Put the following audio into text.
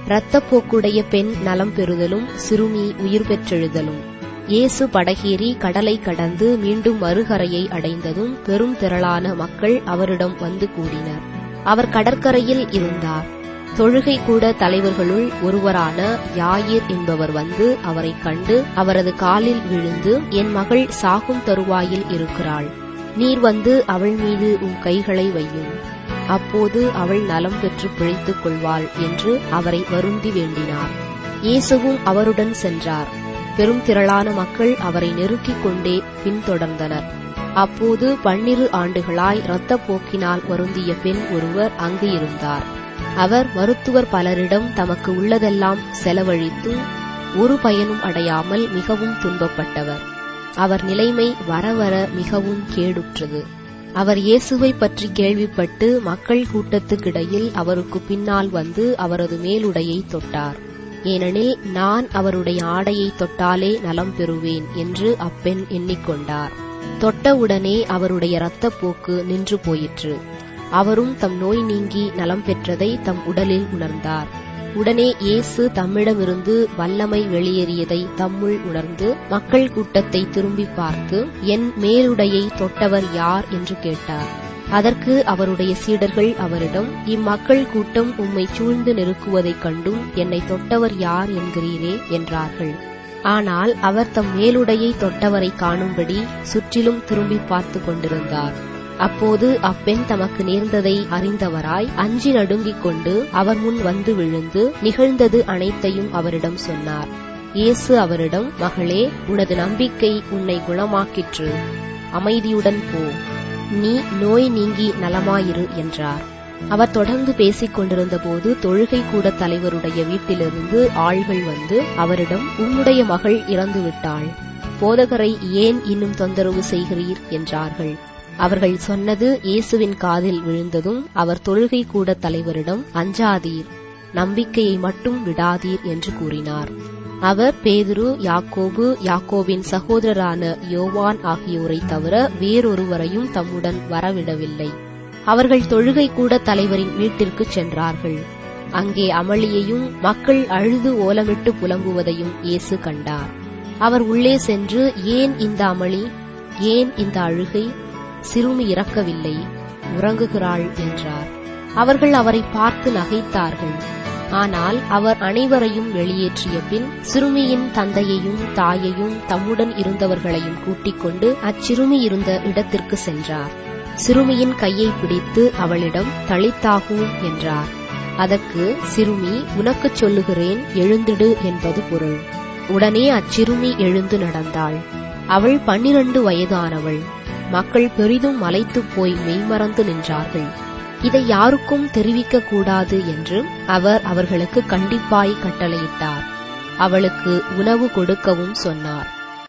இரத்தப்போக்குடைய பெண் நலம் பெறுதலும் சிறுமி உயிர் பெற்றெழுதலும் இயேசு படகேறி கடலை கடந்து மீண்டும் மறுகரையை அடைந்ததும் பெரும் திரளான மக்கள் அவரிடம் வந்து கூடினர் அவர் கடற்கரையில் இருந்தார் தொழுகை கூட தலைவர்களுள் ஒருவரான யாயிர் என்பவர் வந்து அவரை கண்டு அவரது காலில் விழுந்து என் மகள் சாகும் தருவாயில் இருக்கிறாள் நீர் வந்து அவள் மீது உம் கைகளை வையும் அப்போது அவள் நலம் பெற்று பிழைத்துக் கொள்வாள் என்று அவரை வருந்தி வேண்டினார் இயேசுவும் அவருடன் சென்றார் பெரும் திரளான மக்கள் அவரை நெருக்கிக் கொண்டே பின்தொடர்ந்தனர் அப்போது பன்னிரு ஆண்டுகளாய் இரத்தப் போக்கினால் வருந்திய பெண் ஒருவர் அங்கு இருந்தார் அவர் மருத்துவர் பலரிடம் தமக்கு உள்ளதெல்லாம் செலவழித்தும் ஒரு பயனும் அடையாமல் மிகவும் துன்பப்பட்டவர் அவர் நிலைமை வர வர மிகவும் கேடுற்றது அவர் இயேசுவை பற்றி கேள்விப்பட்டு மக்கள் கூட்டத்துக்கிடையில் அவருக்கு பின்னால் வந்து அவரது மேலுடையை தொட்டார் ஏனெனில் நான் அவருடைய ஆடையை தொட்டாலே நலம் பெறுவேன் என்று அப்பெண் எண்ணிக்கொண்டார் தொட்டவுடனே அவருடைய இரத்தப்போக்கு நின்று போயிற்று அவரும் தம் நோய் நீங்கி நலம் பெற்றதை தம் உடலில் உணர்ந்தார் உடனே இயேசு தம்மிடமிருந்து வல்லமை வெளியேறியதை தம்முள் உணர்ந்து மக்கள் கூட்டத்தை திரும்பி பார்த்து என் மேலுடையை தொட்டவர் யார் என்று கேட்டார் அதற்கு அவருடைய சீடர்கள் அவரிடம் இம்மக்கள் கூட்டம் உம்மை சூழ்ந்து நெருக்குவதைக் கண்டும் என்னை தொட்டவர் யார் என்கிறீரே என்றார்கள் ஆனால் அவர் தம் மேலுடையை தொட்டவரை காணும்படி சுற்றிலும் திரும்பி பார்த்து கொண்டிருந்தார் அப்போது அப்பெண் தமக்கு நேர்ந்ததை அறிந்தவராய் அஞ்சி நடுங்கிக் கொண்டு அவர் முன் வந்து விழுந்து நிகழ்ந்தது அனைத்தையும் அவரிடம் சொன்னார் இயேசு அவரிடம் மகளே உனது நம்பிக்கை உன்னை குணமாக்கிற்று அமைதியுடன் போ நீ நோய் நீங்கி நலமாயிரு என்றார் அவர் தொடர்ந்து பேசிக் கொண்டிருந்த போது தொழுகை கூட தலைவருடைய வீட்டிலிருந்து ஆள்கள் வந்து அவரிடம் உன்னுடைய மகள் இறந்து விட்டாள் போதகரை ஏன் இன்னும் தொந்தரவு செய்கிறீர் என்றார்கள் அவர்கள் சொன்னது இயேசுவின் காதில் விழுந்ததும் அவர் தொழுகை கூட தலைவரிடம் அஞ்சாதீர் நம்பிக்கையை மட்டும் விடாதீர் என்று கூறினார் அவர் பேதுரு யாக்கோபு யாக்கோபின் சகோதரரான யோவான் ஆகியோரை தவிர வேறொருவரையும் தம்முடன் வரவிடவில்லை அவர்கள் தொழுகை கூட தலைவரின் வீட்டிற்கு சென்றார்கள் அங்கே அமளியையும் மக்கள் அழுது ஓலமிட்டு புலம்புவதையும் இயேசு கண்டார் அவர் உள்ளே சென்று ஏன் இந்த அமளி ஏன் இந்த அழுகை சிறுமி இறக்கவில்லை உறங்குகிறாள் என்றார் அவர்கள் அவரை பார்த்து நகைத்தார்கள் ஆனால் அவர் அனைவரையும் வெளியேற்றிய பின் சிறுமியின் தந்தையையும் தாயையும் தம்முடன் இருந்தவர்களையும் கூட்டிக் கொண்டு அச்சிறுமி இருந்த இடத்திற்கு சென்றார் சிறுமியின் கையை பிடித்து அவளிடம் தளித்தாகும் என்றார் அதற்கு சிறுமி உனக்குச் சொல்லுகிறேன் எழுந்திடு என்பது பொருள் உடனே அச்சிறுமி எழுந்து நடந்தாள் அவள் பன்னிரண்டு வயதானவள் மக்கள் பெரிதும் மலைத்துப் போய் மெய்மறந்து நின்றார்கள் இதை யாருக்கும் தெரிவிக்க கூடாது என்று அவர் அவர்களுக்கு கண்டிப்பாய் கட்டளையிட்டார் அவளுக்கு உணவு கொடுக்கவும் சொன்னார்